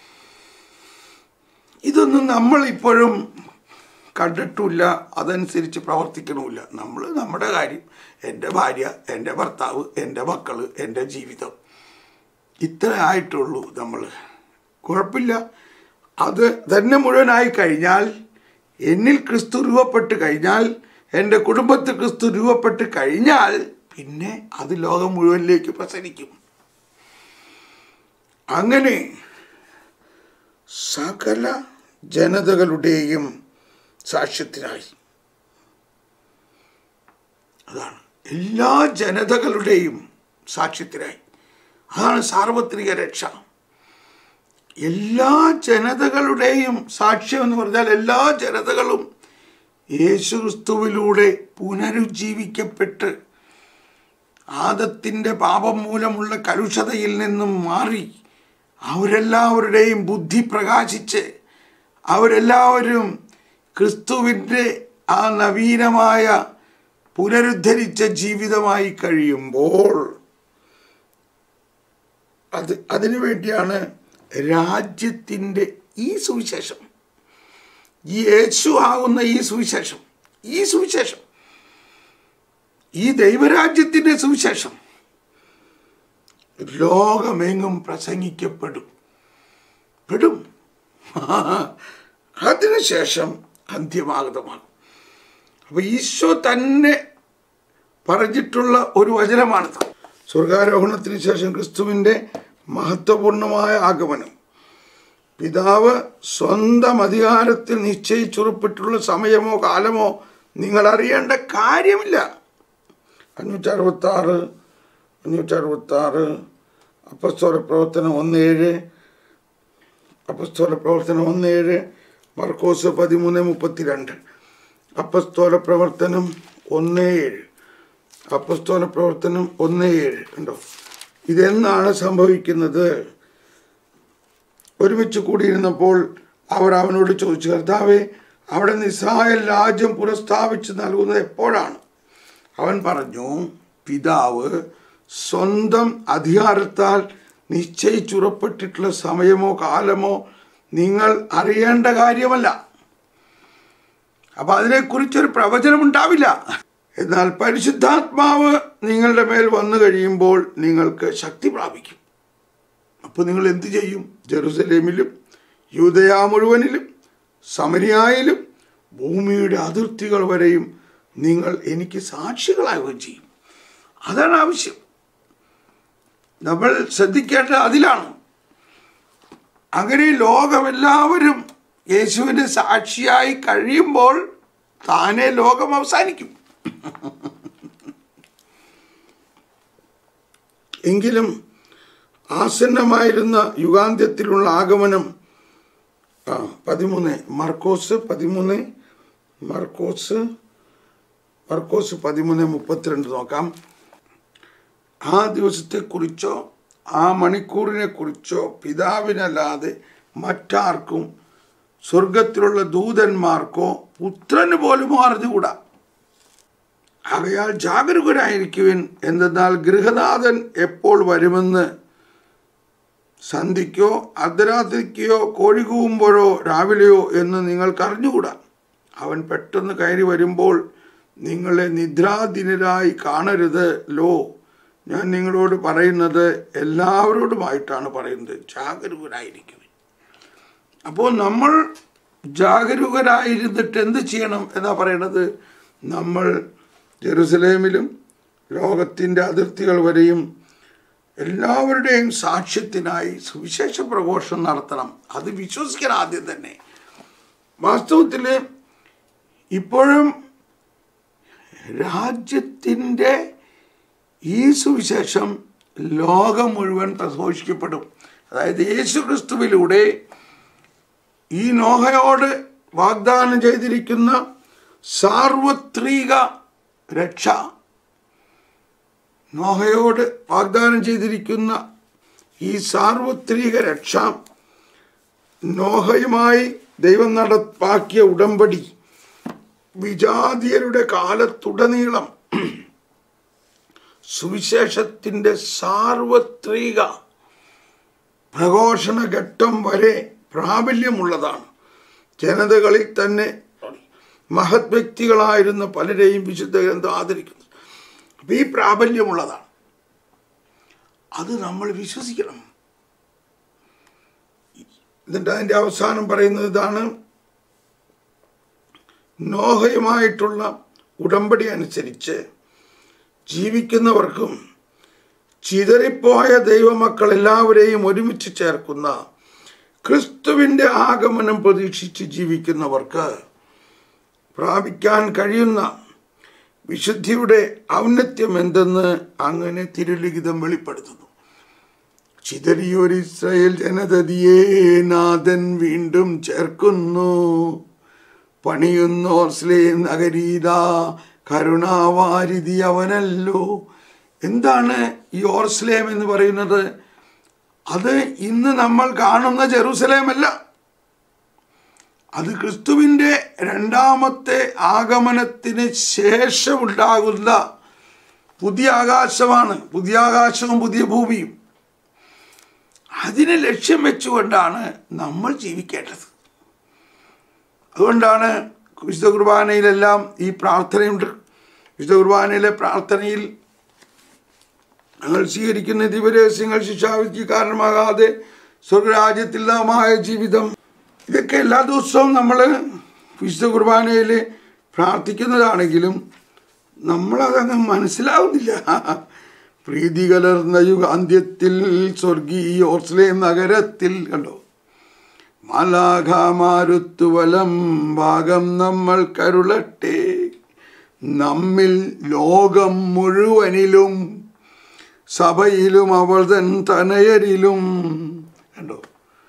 ഇതൊന്നും നമ്മൾ ഇപ്പോഴും കണ്ടിട്ടില്ല അതനുസരിച്ച് പ്രവർത്തിക്കണമില്ല നമ്മൾ നമ്മുടെ കാര്യം എൻ്റെ ഭാര്യ എൻ്റെ ഭർത്താവ് എൻ്റെ മക്കൾ എൻ്റെ ജീവിതം ഇത്ര ആയിട്ടുള്ളൂ നമ്മൾ കുഴപ്പമില്ല അത് തന്നെ മുഴുവനായി കഴിഞ്ഞാൽ എന്നിൽ ക്രിസ്തു രൂപപ്പെട്ട് കഴിഞ്ഞാൽ എൻ്റെ കുടുംബത്തിൽ ക്രിസ്തു രൂപപ്പെട്ട് കഴിഞ്ഞാൽ പിന്നെ അത് ലോകം മുഴുവനിലേക്ക് പ്രസരിക്കും അങ്ങനെ സകല ജനതകളുടെയും സാക്ഷ്യത്തിനായി അതാണ് എല്ലാ ജനതകളുടെയും സാക്ഷ്യത്തിനായി അതാണ് സാർവത്രിക രക്ഷ എല്ലാ ജനതകളുടെയും സാക്ഷ്യം എന്ന് പറഞ്ഞാൽ എല്ലാ ജനതകളും യേശുക്രിസ്തുവിലൂടെ പുനരുജ്ജീവിക്കപ്പെട്ട് ആദത്തിൻ്റെ പാപം മൂലമുള്ള കലുഷതയിൽ നിന്നും മാറി അവരെല്ലാവരുടെയും ബുദ്ധി പ്രകാശിച്ച് അവരെല്ലാവരും ക്രിസ്തുവിൻ്റെ ആ നവീനമായ പുനരുദ്ധരിച്ച ജീവിതമായി കഴിയുമ്പോൾ അത് അതിനു വേണ്ടിയാണ് രാജ്യത്തിൻ്റെ ഈ സുവിശേഷം ഈ യേശു ആകുന്ന ഈ സുവിശേഷം ഈ സുവിശേഷം ഈ ദൈവരാജ്യത്തിൻ്റെ സുവിശേഷം ലോകമെങ്ങും പ്രസംഗിക്കപ്പെടും പെടും അതിനുശേഷം അന്ത്യമാഗതമാകും അപ്പൊ ഈശോ തന്നെ പറഞ്ഞിട്ടുള്ള ഒരു വചനമാണിത് സ്വർഗാരോഹണത്തിന് ശേഷം ക്രിസ്തുവിൻ്റെ മഹത്വപൂർണമായ ആഗമനം പിതാവ് സ്വന്തം അധികാരത്തിൽ നിശ്ചയിച്ചുറപ്പിട്ടുള്ള സമയമോ കാലമോ നിങ്ങൾ അറിയേണ്ട കാര്യമില്ല അഞ്ഞൂറ്റി അറുപത്തി ആറ് അഞ്ഞൂറ്റി അറുപത്തി ആറ് അപ്പസ്തോല പ്രവർത്തനം ഒന്ന് ഏഴ് അപ്പസ്തോല പ്രവർത്തനം ഒന്ന് ഏഴ് മർക്കോസ് പതിമൂന്ന് മുപ്പത്തിരണ്ട് അപ്പസ്തോല പ്രവർത്തനം ഒന്ന് ഏഴ് അപ്പസ്തോല പ്രവർത്തനം ഒന്ന് ഏഴ് ഉണ്ടോ ഇതെന്നാണ് സംഭവിക്കുന്നത് ഒരുമിച്ച് കൂടിയിരുന്നപ്പോൾ അവർ അവനോട് ചോദിച്ചു കർത്താവെ അവിടെ നിസ്രായേൽ രാജ്യം പുനഃസ്ഥാപിച്ച് നൽകുന്നത് എപ്പോഴാണ് അവൻ പറഞ്ഞു പിതാവ് സ്വന്തം അധികാരത്താൽ നിശ്ചയിച്ചുറപ്പെട്ടിട്ടുള്ള സമയമോ കാലമോ നിങ്ങൾ അറിയേണ്ട കാര്യമല്ല അപ്പൊ അതിനെക്കുറിച്ചൊരു പ്രവചനം ഉണ്ടാവില്ല എന്നാൽ പരിശുദ്ധാത്മാവ് നിങ്ങളുടെ മേൽ വന്നു കഴിയുമ്പോൾ നിങ്ങൾക്ക് ശക്തി പ്രാപിക്കും അപ്പോൾ നിങ്ങൾ എന്ത് ചെയ്യും ജെറുസലേമിലും യൂതയ മുഴുവനിലും സമരിയായാലും ഭൂമിയുടെ അതിർത്തികൾ വരെയും നിങ്ങൾ എനിക്ക് സാക്ഷികളാവുകയും ചെയ്യും അതാണ് ആവശ്യം നമ്മൾ ശ്രദ്ധിക്കേണ്ടത് അതിലാണ് അങ്ങനെ ലോകമെല്ലാവരും യേശുവിൻ്റെ സാക്ഷിയായി കഴിയുമ്പോൾ താനെ ലോകം അവസാനിക്കും എങ്കിലും ആസന്നമായിരുന്ന യുഗാന്ത്യത്തിലുള്ള ആഗമനം ആ പതിമൂന്ന് മർക്കോസ് പതിമൂന്ന് മർക്കോസ് മർക്കോസ് പതിമൂന്ന് മുപ്പത്തിരണ്ട് നോക്കാം ആ ദിവസത്തെക്കുറിച്ചോ ആ മണിക്കൂറിനെ കുറിച്ചോ പിതാവിനല്ലാതെ മറ്റാർക്കും സ്വർഗത്തിലുള്ള ദൂതന്മാർക്കോ പുത്രന് പോലും അറിഞ്ഞുകൂടാ ആകയാൽ ജാഗരൂകരായിരിക്കുവിൻ എന്തെന്നാൽ ഗൃഹനാഥൻ എപ്പോൾ വരുമെന്ന് സന്ധിക്കോ അർദ്ധരാത്രിക്കോ കോഴി കൂവുമ്പോഴോ രാവിലെയോ എന്ന് നിങ്ങൾക്ക് അറിഞ്ഞുകൂടാ അവൻ പെട്ടെന്ന് കയറി വരുമ്പോൾ നിങ്ങളെ നിദ്രാധീനരായി കാണരുത് ലോ ഞാൻ നിങ്ങളോട് പറയുന്നത് എല്ലാവരോടുമായിട്ടാണ് പറയുന്നത് ജാഗരൂകരായിരിക്കുവിൻ അപ്പോൾ നമ്മൾ ജാഗരൂകരായിരുന്നിട്ട് എന്ത് ചെയ്യണം എന്നാ പറയണത് നമ്മൾ ജെറുസലേമിലും ലോകത്തിൻ്റെ അതിർത്തികൾ വരെയും എല്ലാവരുടെയും സാക്ഷ്യത്തിനായി സുവിശേഷ പ്രഘോഷണം നടത്തണം അത് വിശ്വസിക്കണം ആദ്യം തന്നെ വാസ്തവത്തിൽ ഇപ്പോഴും രാജ്യത്തിൻ്റെ ഈ സുവിശേഷം ലോകം മുഴുവൻ പ്രഘോഷിക്കപ്പെടും അതായത് യേശു ക്രിസ്തുവിലൂടെ ഈ നോഹയോട് വാഗ്ദാനം ചെയ്തിരിക്കുന്ന സാർവത്രിക രക്ഷ നോഹയോട് വാഗ്ദാനം ചെയ്തിരിക്കുന്ന ഈ സാർവത്രിക രക്ഷ നോഹയുമായി ദൈവം നടപ്പാക്കിയ ഉടമ്പടി വിജാതിയരുടെ കാലത്തുടനീളം സുവിശേഷത്തിൻ്റെ സാർവത്രിക പ്രഘോഷണ ഘട്ടം വരെ പ്രാബല്യമുള്ളതാണ് ജനതകളിൽ തന്നെ മഹത് വ്യക്തികളായിരുന്ന പലരെയും വിശുദ്ധ ഗ്രന്ഥം ആദരിക്കുന്നു അപ്പം ഈ പ്രാബല്യമുള്ളതാണ് അത് നമ്മൾ വിശ്വസിക്കണം എന്നിട്ട് അതിൻ്റെ അവസാനം പറയുന്നത് ഇതാണ് നോഹയുമായിട്ടുള്ള ഉടമ്പടി അനുസരിച്ച് ജീവിക്കുന്നവർക്കും ചിതറിപ്പോയ ദൈവമക്കൾ എല്ലാവരെയും ഒരുമിച്ച് ചേർക്കുന്ന ക്രിസ്തുവിൻ്റെ ആഗമനം പ്രതീക്ഷിച്ച് ജീവിക്കുന്നവർക്ക് പ്രാപിക്കാൻ കഴിയുന്ന വിശുദ്ധിയുടെ ഔന്നത്യം എന്തെന്ന് അങ്ങനെ തിരുലിഖിതം വെളിപ്പെടുത്തുന്നു ചിതറിയൊരു ഇസ്രായേൽ ജനതതിയെ നാഥൻ വീണ്ടും ചേർക്കുന്നു പണിയുന്നോർസ്ലേ നഗരീത കരുണാവാരിധി അവനല്ലോ എന്താണ് ഈ ഓർസ്ലേം എന്ന് പറയുന്നത് അത് ഇന്ന് നമ്മൾ കാണുന്ന ജെറൂസലേമല്ല അത് ക്രിസ്തുവിൻ്റെ രണ്ടാമത്തെ ആഗമനത്തിന് ശേഷമുണ്ടാകുന്ന പുതിയ ആകാശമാണ് പുതിയ ആകാശവും പുതിയ ഭൂമിയും അതിനെ ലക്ഷ്യം വെച്ചുകൊണ്ടാണ് നമ്മൾ ജീവിക്കേണ്ടത് അതുകൊണ്ടാണ് വിശുദ്ധ കുർബാനയിലെല്ലാം ഈ പ്രാർത്ഥനയുണ്ട് വിശുദ്ധ കുർബാനയിലെ പ്രാർത്ഥനയിൽ ഞങ്ങൾ സ്വീകരിക്കുന്ന ദിവരഹസ്യങ്ങൾ ശിക്ഷാവിധിക്ക് കാരണമാകാതെ സ്വർഗരാജ്യത്തിൽ നാമായ ജീവിതം ഇതൊക്കെ എല്ലാ ദിവസവും നമ്മൾ വിശുദ്ധ കുർബാനയിൽ പ്രാർത്ഥിക്കുന്നതാണെങ്കിലും നമ്മളതങ്ങ് മനസ്സിലാവുന്നില്ല പ്രീതി കലർന്ന യുഗാന്ത്യത്തിൽ സ്വർഗീയ ഓർസ്ലേം നഗരത്തിൽ കണ്ടോ മാലാഘമാരുത്തുവലം ഭാഗം നമ്മൾ കരുളട്ടെ നമ്മിൽ ലോകം മുഴുവനിലും സഭയിലും അവൾ തൻ തനയരിലും കണ്ടോ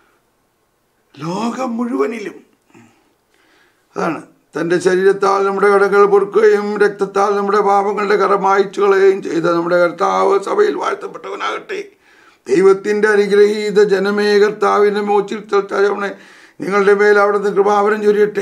ലോകം മുഴുവനിലും അതാണ് തൻ്റെ ശരീരത്താൽ നമ്മുടെ കടകൾ പൊറുക്കുകയും രക്തത്താൽ നമ്മുടെ പാപങ്ങളുടെ കറ മായ്ച്ചു കളയുകയും ചെയ്ത നമ്മുടെ കർത്താവ് സഭയിൽ വാഴ്ത്തപ്പെട്ടവനാകട്ടെ ദൈവത്തിൻ്റെ അനുഗ്രഹീത ജനമേ കർത്താവിൻ്റെ മോച്ചിൽ തലവണെ നിങ്ങളുടെ മേൽ അവിടുന്ന് കൃപാവരം ചൊരിയട്ടെ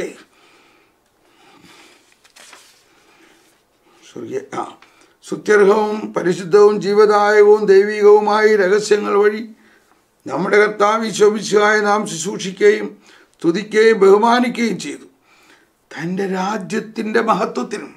സ്വർഗീയ ആ സുത്യർഹവും പരിശുദ്ധവും ജീവദായകവും ദൈവികവുമായ രഹസ്യങ്ങൾ വഴി നമ്മുടെ കർത്താവ് ശോഭിച്ചായ നാം ശുശ്രൂഷിക്കുകയും സ്തുതിക്കുകയും ബഹുമാനിക്കുകയും ചെയ്തു തൻ്റെ രാജ്യത്തിൻ്റെ മഹത്വത്തിനും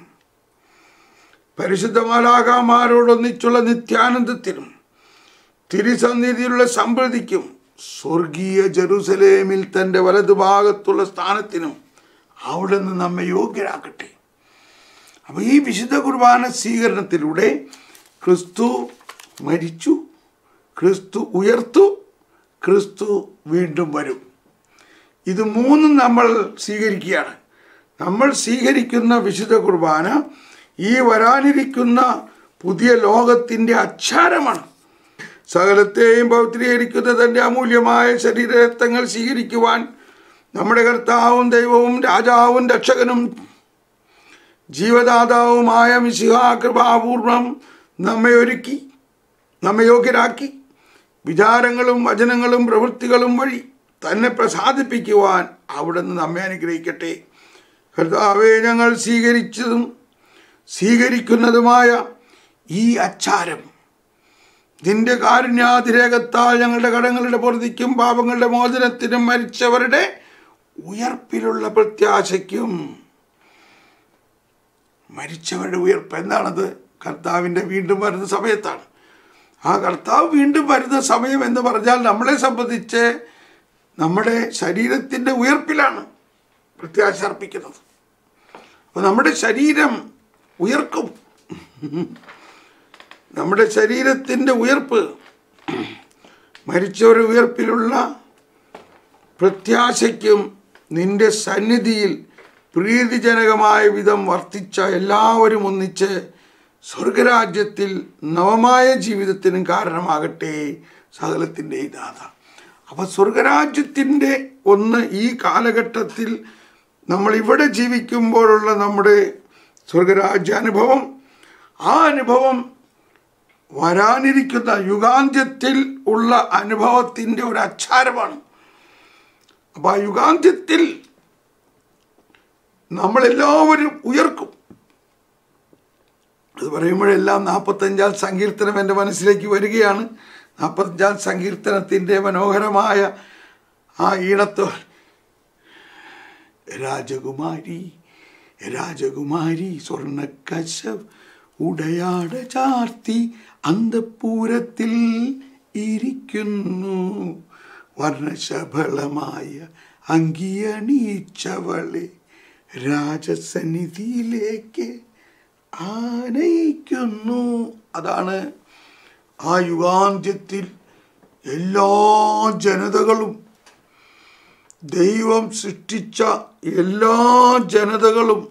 പരിശുദ്ധമാലാകാമാരോടൊന്നിച്ചുള്ള നിത്യാനന്ദത്തിനും തിരുസന്നിധിയിലുള്ള സമൃദ്ധിക്കും സ്വർഗീയ ജെറുസലേമിൽ തൻ്റെ വലതുഭാഗത്തുള്ള സ്ഥാനത്തിനും അവിടെ നിന്ന് നമ്മെ യോഗ്യരാക്കട്ടെ അപ്പോൾ ഈ വിശുദ്ധ കുർബാന സ്വീകരണത്തിലൂടെ ക്രിസ്തു മരിച്ചു ക്രിസ്തു ഉയർത്തു ക്രിസ്തു വീണ്ടും വരും ഇത് മൂന്നും നമ്മൾ സ്വീകരിക്കുകയാണ് നമ്മൾ സ്വീകരിക്കുന്ന വിശുദ്ധ കുർബാന ഈ വരാനിരിക്കുന്ന പുതിയ ലോകത്തിൻ്റെ അച്ചാരമാണ് സകലത്തെയും പൗത്രീകരിക്കുന്ന തൻ്റെ അമൂല്യമായ ശരീരരക്തങ്ങൾ സ്വീകരിക്കുവാൻ നമ്മുടെ കർത്താവും ദൈവവും രാജാവും രക്ഷകനും ജീവദാതാവുമായ മിശിഹാ കൃപാപൂർവം നമ്മെ ഒരുക്കി നമ്മെ യോഗ്യരാക്കി വിചാരങ്ങളും വചനങ്ങളും പ്രവൃത്തികളും വഴി തന്നെ പ്രസാദിപ്പിക്കുവാൻ അവിടുന്ന് നമ്മെ അനുഗ്രഹിക്കട്ടെ കർത്താവെ ഞങ്ങൾ സ്വീകരിച്ചതും സ്വീകരിക്കുന്നതുമായ ഈ അച്ചാരം നിന്റെ കാരുണ്യാതിരേകത്താൽ ഞങ്ങളുടെ കടങ്ങളുടെ പൊറുതിക്കും പാപങ്ങളുടെ മോചനത്തിനും മരിച്ചവരുടെ ഉയർപ്പിലുള്ള പ്രത്യാശയ്ക്കും മരിച്ചവരുടെ ഉയർപ്പ് എന്താണത് കർത്താവിൻ്റെ വീണ്ടും വരുന്ന സമയത്താണ് ആ കർത്താവ് വീണ്ടും വരുന്ന സമയം എന്ന് പറഞ്ഞാൽ നമ്മളെ സംബന്ധിച്ച് നമ്മുടെ ശരീരത്തിൻ്റെ ഉയർപ്പിലാണ് പ്രത്യാശ അർപ്പിക്കുന്നത് അപ്പോൾ നമ്മുടെ ശരീരം ഉയർക്കും നമ്മുടെ ശരീരത്തിൻ്റെ ഉയർപ്പ് മരിച്ചവരുടെ ഉയർപ്പിലുള്ള പ്രത്യാശയ്ക്കും നിന്റെ സന്നിധിയിൽ പ്രീതിജനകമായ വിധം വർത്തിച്ച എല്ലാവരും ഒന്നിച്ച് സ്വർഗരാജ്യത്തിൽ നവമായ ജീവിതത്തിനും കാരണമാകട്ടെ സകലത്തിൻ്റെ ദാത അപ്പോൾ സ്വർഗരാജ്യത്തിൻ്റെ ഒന്ന് ഈ കാലഘട്ടത്തിൽ നമ്മൾ ഇവിടെ ജീവിക്കുമ്പോഴുള്ള നമ്മുടെ സ്വർഗരാജ്യാനുഭവം ആ അനുഭവം വരാനിരിക്കുന്ന യുഗാന്ത്യത്തിൽ ഉള്ള അനുഭവത്തിൻ്റെ ഒരു അച്ചാരമാണ് അപ്പോൾ ആ യുഗാന്ത്യത്തിൽ നമ്മളെല്ലാവരും ഉയർക്കും അത് പറയുമ്പോഴെല്ലാം നാൽപ്പത്തഞ്ചാം സങ്കീർത്തനം എൻ്റെ മനസ്സിലേക്ക് വരികയാണ് നാൽപ്പത്തഞ്ചാം സങ്കീർത്തനത്തിൻ്റെ മനോഹരമായ ആ ഈണത്തോ രാജകുമാരി രാജകുമാരി സ്വർണ്ണക്കശവ് ഉടയാട ചാർത്തി അന്തപ്പൂരത്തിൽ ഇരിക്കുന്നു വർണ്ണശബളമായ അങ്കിയണീച്ചവളെ രാജസന്നിധിയിലേക്ക് ആനയിക്കുന്നു അതാണ് ആ യുഗാന്ത്യത്തിൽ എല്ലാ ജനതകളും ദൈവം സൃഷ്ടിച്ച എല്ലാ ജനതകളും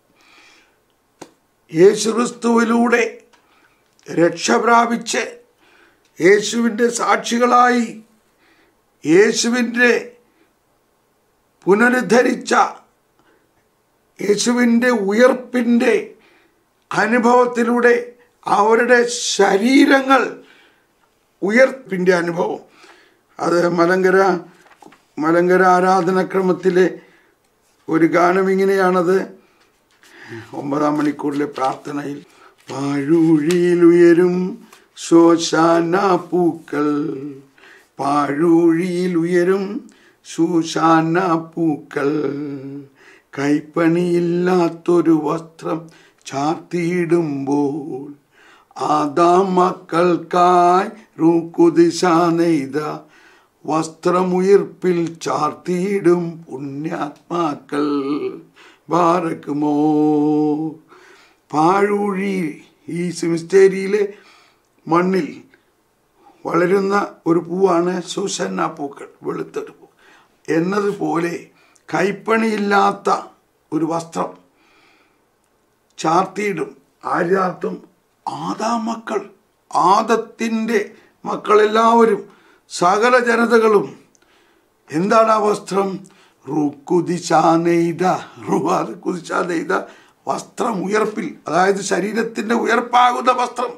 യേശുക്രിസ്തുവിലൂടെ രക്ഷ പ്രാപിച്ച് യേശുവിൻ്റെ സാക്ഷികളായി യേശുവിൻ്റെ പുനരുദ്ധരിച്ച യേശുവിൻ്റെ ഉയർപ്പിൻ്റെ അനുഭവത്തിലൂടെ അവരുടെ ശരീരങ്ങൾ ഉയർപ്പിൻ്റെ അനുഭവം അത് മലങ്കര മലങ്കര ആരാധനക്രമത്തിലെ ഒരു ഗാനം ഇങ്ങനെയാണത് ഒമ്പതാം മണിക്കൂറിലെ പ്രാർത്ഥനയിൽ പാഴൂഴിയിൽ ഉയരും ശോശാന പൂക്കൾ പാഴൂഴിയിൽ ഉയരും ശൂശാന പൂക്കൾ കൈപ്പണിയില്ലാത്തൊരു വസ്ത്രം ചാർത്തിയിടുമ്പോൾ ആദാം മക്കൾക്കായി റൂക്കുദിശ നെയ്ത വസ്ത്രമുയിർപ്പിൽ ചാർത്തിയിടും പുണ്യാത്മാക്കൾ ബാറക്കുമോ പാഴൂഴി ഈ സെമിസ്റ്റേരിയിലെ മണ്ണിൽ വളരുന്ന ഒരു പൂവാണ് സുസന്ന പൂക്കൾ വെളുത്തൊരു പൂ എന്നതുപോലെ കൈപ്പണിയില്ലാത്ത ഒരു വസ്ത്രം ചാർത്തിയിടും ആര്യാർത്ഥം ആദാ മക്കൾ ആദത്തിൻ്റെ മക്കളെല്ലാവരും സകല ജനതകളും എന്താണ് ആ വസ്ത്രം റുക്കുദിശാ നെയ്ത റുവാദ് കുതിശാ നെയ്ത വസ്ത്രം ഉയർപ്പിൽ അതായത് ശരീരത്തിൻ്റെ ഉയർപ്പാകുന്ന വസ്ത്രം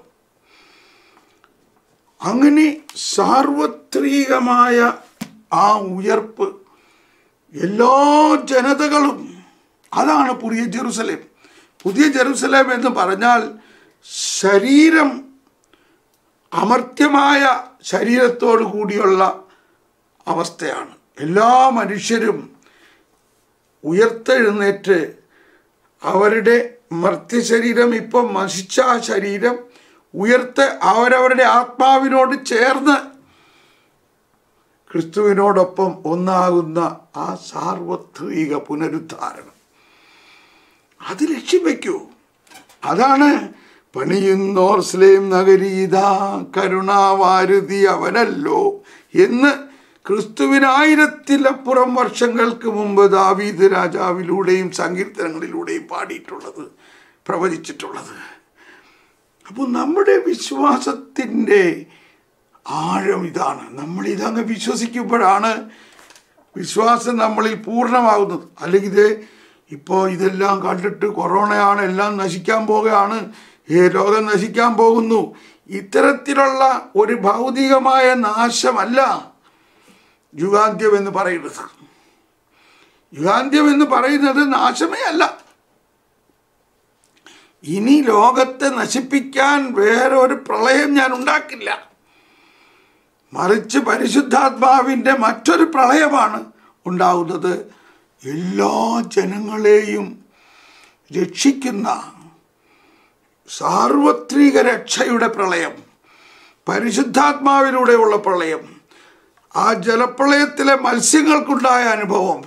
അങ്ങനെ സാർവത്രികമായ ആ ഉയർപ്പ് എല്ലാ ജനതകളും അതാണ് പുതിയ ജെറുസലേം പുതിയ ജെറുസലേം എന്ന് പറഞ്ഞാൽ ശരീരം അമർത്യമായ ശരീരത്തോടു കൂടിയുള്ള അവസ്ഥയാണ് എല്ലാ മനുഷ്യരും ഉയർത്തെഴുന്നേറ്റ് അവരുടെ മർത്യശരീരം ഇപ്പം നശിച്ച ആ ശരീരം ഉയർത്ത് അവരവരുടെ ആത്മാവിനോട് ചേർന്ന് ക്രിസ്തുവിനോടൊപ്പം ഒന്നാകുന്ന ആ സാർവത്രിക പുനരുദ്ധാരണം അത് ലക്ഷ്യം വയ്ക്കൂ അതാണ് പണിയുന്നോർ സ്ലേം നഗരീത കരുണാവാരുതി അവനല്ലോ എന്ന് ക്രിസ്തുവിനായിരത്തിലപ്പുറം വർഷങ്ങൾക്ക് മുമ്പ് ദാവീദ് രാജാവിലൂടെയും സങ്കീർത്തനങ്ങളിലൂടെയും പാടിയിട്ടുള്ളത് പ്രവചിച്ചിട്ടുള്ളത് അപ്പോൾ നമ്മുടെ വിശ്വാസത്തിൻ്റെ ആഴം ഇതാണ് നമ്മൾ ഇതങ്ങ് വിശ്വസിക്കുമ്പോഴാണ് വിശ്വാസം നമ്മളിൽ പൂർണ്ണമാകുന്നത് അല്ലെങ്കിൽ ഇത് ഇപ്പോൾ ഇതെല്ലാം കണ്ടിട്ട് കൊറോണയാണ് എല്ലാം നശിക്കാൻ പോകുകയാണ് ഈ ലോകം നശിക്കാൻ പോകുന്നു ഇത്തരത്തിലുള്ള ഒരു ഭൗതികമായ നാശമല്ല യുഗാന്ത്യം എന്ന് പറയുന്നത് യുഗാന്ത്യം എന്ന് പറയുന്നത് നാശമേ അല്ല ഇനി ലോകത്തെ നശിപ്പിക്കാൻ വേറെ ഒരു പ്രളയം ഞാൻ ഉണ്ടാക്കില്ല മറിച്ച് പരിശുദ്ധാത്മാവിൻ്റെ മറ്റൊരു പ്രളയമാണ് ഉണ്ടാകുന്നത് എല്ലാ ജനങ്ങളെയും രക്ഷിക്കുന്ന സാർവത്രിക രക്ഷയുടെ പ്രളയം പരിശുദ്ധാത്മാവിലൂടെയുള്ള പ്രളയം ആ ജലപ്രളയത്തിലെ മത്സ്യങ്ങൾക്കുണ്ടായ അനുഭവം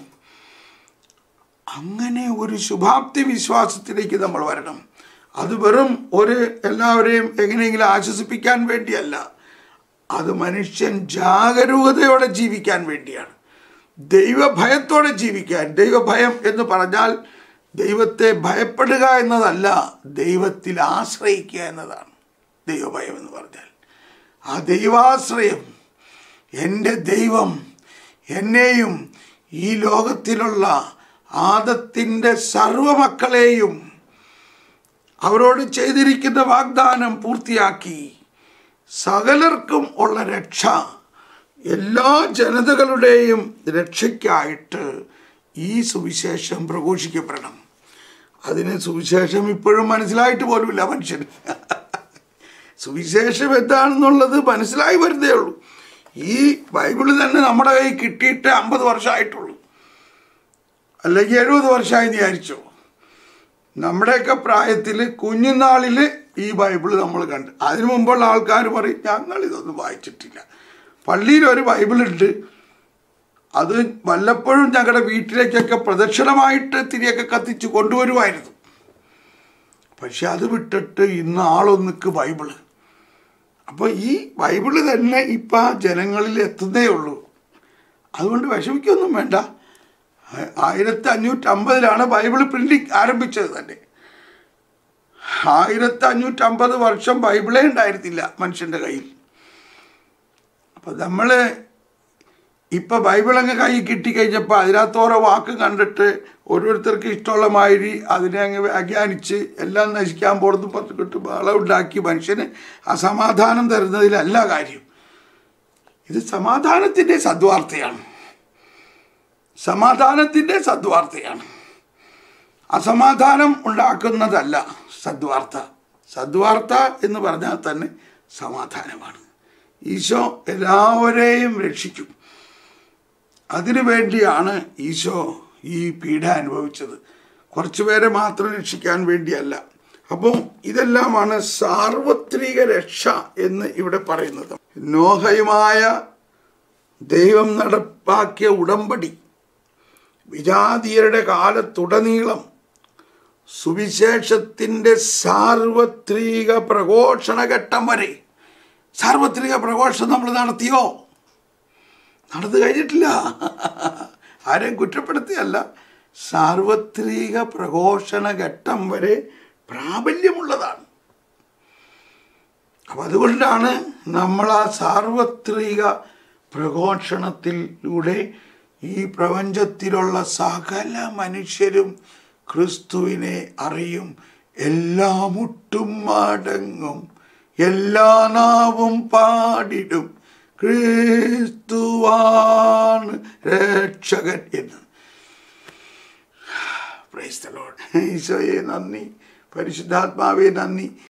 അങ്ങനെ ഒരു ശുഭാപ്തി വിശ്വാസത്തിലേക്ക് നമ്മൾ വരണം അത് വെറും ഒരു എല്ലാവരെയും എങ്ങനെയെങ്കിലും ആശ്വസിപ്പിക്കാൻ വേണ്ടിയല്ല അത് മനുഷ്യൻ ജാഗരൂകതയോടെ ജീവിക്കാൻ വേണ്ടിയാണ് ദൈവഭയത്തോടെ ജീവിക്കാൻ ദൈവഭയം എന്ന് പറഞ്ഞാൽ ദൈവത്തെ ഭയപ്പെടുക എന്നതല്ല ദൈവത്തിൽ ആശ്രയിക്കുക എന്നതാണ് ദൈവഭയം എന്ന് പറഞ്ഞാൽ ആ ദൈവാശ്രയം എൻ്റെ ദൈവം എന്നെയും ഈ ലോകത്തിലുള്ള ആദത്തിൻ്റെ സർവമക്കളെയും അവരോട് ചെയ്തിരിക്കുന്ന വാഗ്ദാനം പൂർത്തിയാക്കി സകലർക്കും ഉള്ള രക്ഷ എല്ലാ ജനതകളുടെയും രക്ഷയ്ക്കായിട്ട് ഈ സുവിശേഷം പ്രഘോഷിക്കപ്പെടണം അതിന് സുവിശേഷം ഇപ്പോഴും മനസ്സിലായിട്ട് പോലുമില്ല മനുഷ്യന് സുവിശേഷം എന്താണെന്നുള്ളത് മനസ്സിലായി വരുന്നേ ഉള്ളൂ ഈ ബൈബിള് തന്നെ നമ്മുടെ കയ്യിൽ കിട്ടിയിട്ട് അമ്പത് വർഷമായിട്ടുള്ളൂ അല്ലെങ്കിൽ എഴുപത് വർഷമായി വിചാരിച്ചോ നമ്മുടെയൊക്കെ പ്രായത്തിൽ കുഞ്ഞുനാളിൽ ഈ ബൈബിള് നമ്മൾ കണ്ട് അതിനു മുമ്പുള്ള ആൾക്കാർ പറയും ഞങ്ങൾ ഇതൊന്നും വായിച്ചിട്ടില്ല പള്ളിയിൽ ഒരു ബൈബിളുണ്ട് അത് വല്ലപ്പോഴും ഞങ്ങളുടെ വീട്ടിലേക്കൊക്കെ പ്രദക്ഷിണമായിട്ട് തിരിയൊക്കെ കത്തിച്ച് കൊണ്ടുവരുമായിരുന്നു പക്ഷെ അത് വിട്ടിട്ട് ഇന്ന് ആളൊന്നിക്ക് ബൈബിള് അപ്പോൾ ഈ ബൈബിള് തന്നെ ഇപ്പം ജനങ്ങളിൽ എത്തുന്നേ ഉള്ളൂ അതുകൊണ്ട് വിഷമിക്കൊന്നും വേണ്ട ആയിരത്തി അഞ്ഞൂറ്റി അമ്പതിലാണ് ബൈബിൾ പ്രിന്റിങ് ആരംഭിച്ചത് തന്നെ ആയിരത്തി അഞ്ഞൂറ്റി അമ്പത് വർഷം ബൈബിളേ ഉണ്ടായിരുന്നില്ല മനുഷ്യൻ്റെ കയ്യിൽ അപ്പം നമ്മൾ ഇപ്പം ബൈബിൾ അങ്ങ് കയ്യിൽ കിട്ടിക്കഴിഞ്ഞപ്പോൾ അതിനകത്ത് ഓരോ വാക്ക് കണ്ടിട്ട് ഓരോരുത്തർക്ക് ഇഷ്ടമുള്ള മാതിരി അതിനെ അങ്ങ് വ്യാഖ്യാനിച്ച് എല്ലാം നശിക്കാൻ പോകുന്നു പറഞ്ഞിട്ട് ബഹളം ഉണ്ടാക്കി മനുഷ്യന് അസമാധാനം തരുന്നതിലല്ല കാര്യം ഇത് സമാധാനത്തിൻ്റെ സദ്വാർത്തയാണ് സമാധാനത്തിൻ്റെ സദ്വാർത്തയാണ് അസമാധാനം ഉണ്ടാക്കുന്നതല്ല സദ്വാർത്ത സദ്വാർത്ത എന്ന് പറഞ്ഞാൽ തന്നെ സമാധാനമാണ് ഈശോ എല്ലാവരെയും രക്ഷിക്കും അതിനു വേണ്ടിയാണ് ഈശോ ഈ പീഡ അനുഭവിച്ചത് കുറച്ചു പേരെ മാത്രം രക്ഷിക്കാൻ വേണ്ടിയല്ല അപ്പോൾ ഇതെല്ലാമാണ് സാർവത്രിക രക്ഷ എന്ന് ഇവിടെ പറയുന്നത് നോഹയുമായ ദൈവം നടപ്പാക്കിയ ഉടമ്പടി വിജാതീയരുടെ കാലത്തുടനീളം സുവിശേഷത്തിൻ്റെ സാർവത്രിക പ്രഘോഷണ ഘട്ടം വരെ സാർവത്രിക പ്രഘോഷണം നമ്മൾ നടത്തിയോ നടന്നു കഴിഞ്ഞിട്ടില്ല ആരെയും കുറ്റപ്പെടുത്തിയല്ല സാർവത്രിക പ്രഘോഷണ ഘട്ടം വരെ പ്രാബല്യമുള്ളതാണ് അപ്പം അതുകൊണ്ടാണ് നമ്മൾ ആ സാർവത്രിക പ്രഘോഷണത്തിലൂടെ ഈ പ്രപഞ്ചത്തിലുള്ള സകല മനുഷ്യരും ക്രിസ്തുവിനെ അറിയും എല്ലാ മുട്ടും മടങ്ങും എല്ലാ നാവും പാടിടും ക്രിസ്തുവാണ് രക്ഷകൻ എന്ന് പ്രൈസ് ദ ലോർഡ് ഈശോയെ നന്ദി പരിശുദ്ധാത്മാവെ നന്ദി